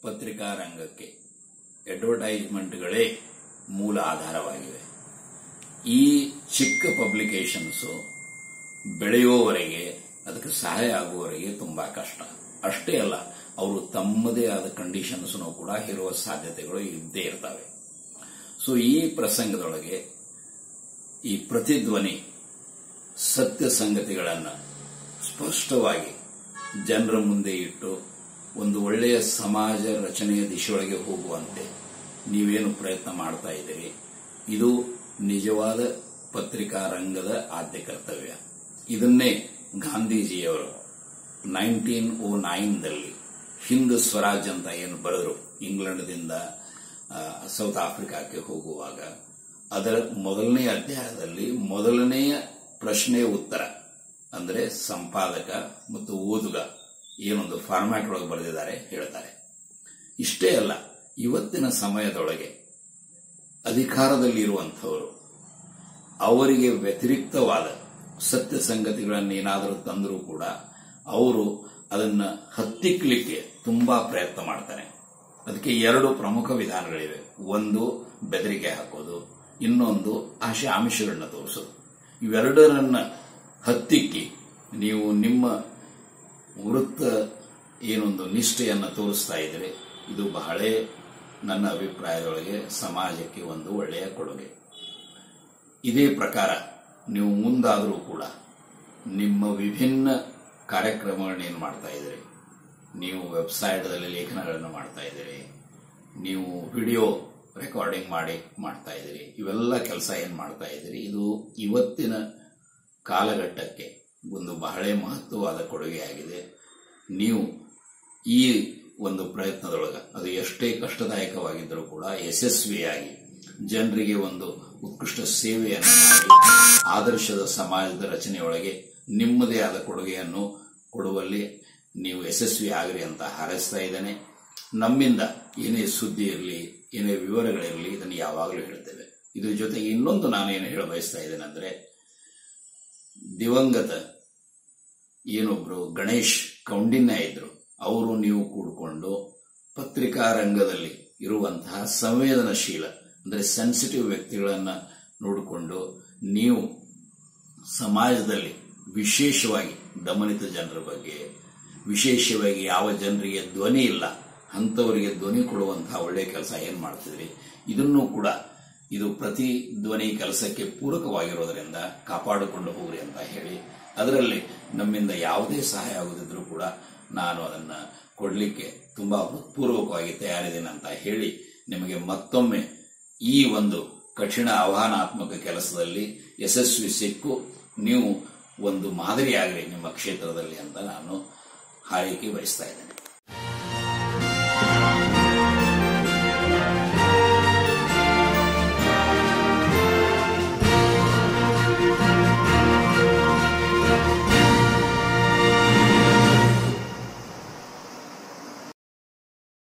ಪತ್ರಿಕಾ ರಂಗಕ್ಕೆ ಅಡ್ವರ್ಟೈಸ್ಮೆಂಟ್ಗಳೇ ಮೂಲ ಆಧಾರವಾಗಿವೆ ಈ ಚಿಕ್ಕ ಪಬ್ಲಿಕೇಶನ್ಸು ಬೆಳೆಯುವವರೆಗೆ ಅದಕ್ಕೆ ಸಹಾಯ ಆಗುವವರೆಗೆ ತುಂಬಾ ಕಷ್ಟ ಅಷ್ಟೇ ಅಲ್ಲ ಅವರು ತಮ್ಮದೇ ಆದ ಕಂಡೀಷನ್ಸ್ ಕೂಡ ಇರುವ ಸಾಧ್ಯತೆಗಳು ಇದ್ದೇ ಇರ್ತವೆ ಸೊ ಈ ಪ್ರಸಂಗದೊಳಗೆ ಈ ಪ್ರತಿಧ್ವನಿ ಸತ್ಯ ಸಂಗತಿಗಳನ್ನು ಸ್ಪಷ್ಟವಾಗಿ ಜನರ ಮುಂದೆ ಇಟ್ಟು ಒಂದು ಒಳ್ಳೆಯ ಸಮಾಜ ರಚನೆಯ ದಿಶೆಯೊಳಗೆ ಹೋಗುವಂತೆ ನೀವೇನು ಪ್ರಯತ್ನ ಮಾಡ್ತಾ ಇದ್ದೀರಿ ಇದು ನಿಜವಾದ ಪತ್ರಿಕಾ ರಂಗದ ಆದ್ಯ ಕರ್ತವ್ಯ ಇದನ್ನೇ ಗಾಂಧೀಜಿಯವರು ನೈನ್ಟೀನ್ ಓ ನೈನ್ದಲ್ಲಿ ಹಿಂದೂ ಸ್ವರಾಜ್ ಅಂತ ಏನು ಬರೆದರು ಇಂಗ್ಲೆಂಡ್ದಿಂದ ಆ, ಸೌತ್ ಆಫ್ರಿಕಾಕ್ಕೆ ಹೋಗುವಾಗ ಅದರ ಮೊದಲನೇ ಅಧ್ಯಾಯದಲ್ಲಿ ಮೊದಲನೆಯ ಪ್ರಶ್ನೆಯ ಉತ್ತರ ಅಂದರೆ ಸಂಪಾದಕ ಮತ್ತು ಓದುಗ ಏನೊಂದು ಫಾರ್ಮ್ಯಾಟ್ ಒಳಗೆ ಬರೆದಿದ್ದಾರೆ ಹೇಳ್ತಾರೆ ಇಷ್ಟೇ ಅಲ್ಲ ಇವತ್ತಿನ ಸಮಯದೊಳಗೆ ಅಧಿಕಾರದಲ್ಲಿರುವಂಥವರು ಅವರಿಗೆ ವ್ಯತಿರಿಕ್ತವಾದ ಸತ್ಯ ಸಂಗತಿಗಳನ್ನು ಏನಾದರೂ ತಂದರೂ ಕೂಡ ಅವರು ಅದನ್ನ ಹತ್ತಿಕ್ಕಲಿಕ್ಕೆ ತುಂಬಾ ಪ್ರಯತ್ನ ಮಾಡ್ತಾರೆ ಅದಕ್ಕೆ ಎರಡು ಪ್ರಮುಖ ವಿಧಾನಗಳಿವೆ ಒಂದು ಬೆದರಿಕೆ ಹಾಕೋದು ಇನ್ನೊಂದು ಆಶೆ ಆಮಿಷಗಳನ್ನ ತೋರಿಸೋದು ಇವೆರಡರನ್ನ ಹತ್ತಿಕ್ಕಿ ನೀವು ನಿಮ್ಮ ವೃತ್ತ ಏನೊಂದು ನಿಷ್ಠೆಯನ್ನು ತೋರಿಸ್ತಾ ಇದ್ರೆ ಇದು ಬಹಳ ನನ್ನ ಅಭಿಪ್ರಾಯದೊಳಗೆ ಸಮಾಜಕ್ಕೆ ಒಂದು ಒಳ್ಳೆಯ ಕೊಡುಗೆ ಇದೇ ಪ್ರಕಾರ ನೀವು ಮುಂದಾದರೂ ಕೂಡ ನಿಮ್ಮ ವಿಭಿನ್ನ ಕಾರ್ಯಕ್ರಮಗಳನ್ನೇನು ಮಾಡ್ತಾ ಇದ್ದೀರಿ ನೀವು ವೆಬ್ಸೈಟ್ದಲ್ಲಿ ಲೇಖನಗಳನ್ನು ಮಾಡ್ತಾ ಇದ್ದೀರಿ ನೀವು ವಿಡಿಯೋ ರೆಕಾರ್ಡಿಂಗ್ ಮಾಡಿ ಮಾಡ್ತಾ ಇದ್ದೀರಿ ಇವೆಲ್ಲ ಕೆಲಸ ಏನು ಮಾಡ್ತಾ ಇದ್ದೀರಿ ಇದು ಇವತ್ತಿನ ಕಾಲಘಟ್ಟಕ್ಕೆ ಒಂದು ಬಹಳ ಮಹತ್ವವಾದ ಕೊಡುಗೆಯಾಗಿದೆ ನೀವು ಈ ಒಂದು ಪ್ರಯತ್ನದೊಳಗೆ ಅದು ಎಷ್ಟೇ ಕಷ್ಟದಾಯಕವಾಗಿದ್ದರೂ ಕೂಡ ಯಶಸ್ವಿಯಾಗಿ ಜನರಿಗೆ ಒಂದು ಉತ್ಕೃಷ್ಟ ಸೇವೆಯನ್ನು ಮಾಡಿ ಆದರ್ಶದ ಸಮಾಜದ ರಚನೆಯೊಳಗೆ ನಿಮ್ಮದೇ ಆದ ಕೊಡುಗೆಯನ್ನು ಕೊಡುವಲ್ಲಿ ನೀವು ಯಶಸ್ವಿ ಆಗಲಿ ಅಂತ ಹಾರೈಸ್ತಾ ಇದ್ದೇನೆ ನಮ್ಮಿಂದ ಏನೇ ಸುದ್ದಿ ಇರಲಿ ಏನೇ ವಿವರಗಳಿರಲಿ ಇದನ್ನು ಯಾವಾಗಲೂ ಹೇಳ್ತೇವೆ ಇದ್ರ ಜೊತೆಗೆ ಇನ್ನೊಂದು ನಾನು ಏನು ಹೇಳ ಬಯಸ್ತಾ ಇದ್ದೇನೆ ಅಂದ್ರೆ ದಿವಂಗತ ಏನೊಬ್ರು ಗಣೇಶ್ ಕೌಂಡಿನ್ಯ ಇದ್ರು ಅವರು ನೀವು ಕೂಡಿಕೊಂಡು ಪತ್ರಿಕಾ ರಂಗದಲ್ಲಿ ಇರುವಂತಹ ಸಂವೇದನಶೀಲ ಅಂದರೆ ಸೆನ್ಸಿಟಿವ್ ವ್ಯಕ್ತಿಗಳನ್ನ ನೋಡಿಕೊಂಡು ನೀವು ಸಮಾಜದಲ್ಲಿ ವಿಶೇಷವಾಗಿ ದಮನಿತ ಜನರ ಬಗ್ಗೆ ವಿಶೇಷವಾಗಿ ಯಾವ ಜನರಿಗೆ ಧ್ವನಿ ಇಲ್ಲ ಅಂಥವರಿಗೆ ಧ್ವನಿ ಕೊಡುವಂತಹ ಒಳ್ಳೆಯ ಕೆಲಸ ಏನ್ ಮಾಡ್ತಿದ್ರಿ ಇದನ್ನು ಕೂಡ ಇದು ಪ್ರತಿ ಧ್ವನಿ ಕೆಲಸಕ್ಕೆ ಪೂರಕವಾಗಿರೋದರಿಂದ ಕಾಪಾಡಿಕೊಂಡು ಹೋಗ್ರಿ ಅಂತ ಹೇಳಿ ಅದರಲ್ಲಿ ನಮ್ಮಿಂದ ಯಾವುದೇ ಸಹಾಯ ಆಗುದಿದ್ರೂ ಕೂಡ ನಾನು ಅದನ್ನ ಕೊಡ್ಲಿಕ್ಕೆ ತುಂಬಾ ಹೃತ್ಪೂರ್ವಕವಾಗಿ ತಯಾರಿದ್ದೇನೆ ಅಂತ ಹೇಳಿ ನಿಮಗೆ ಮತ್ತೊಮ್ಮೆ ಈ ಒಂದು ಕಠಿಣ ಆಹ್ವಾನಾತ್ಮಕ ಕೆಲಸದಲ್ಲಿ ಯಶಸ್ವಿ ಸಿಕ್ಕು ನೀವು ಒಂದು ಮಾದರಿಯಾಗಲಿ ನಿಮ್ಮ ಕ್ಷೇತ್ರದಲ್ಲಿ ಅಂತ ನಾನು ಹಾರೈಕೆ ಬಯಸ್ತಾ ಇದ್ದೇನೆ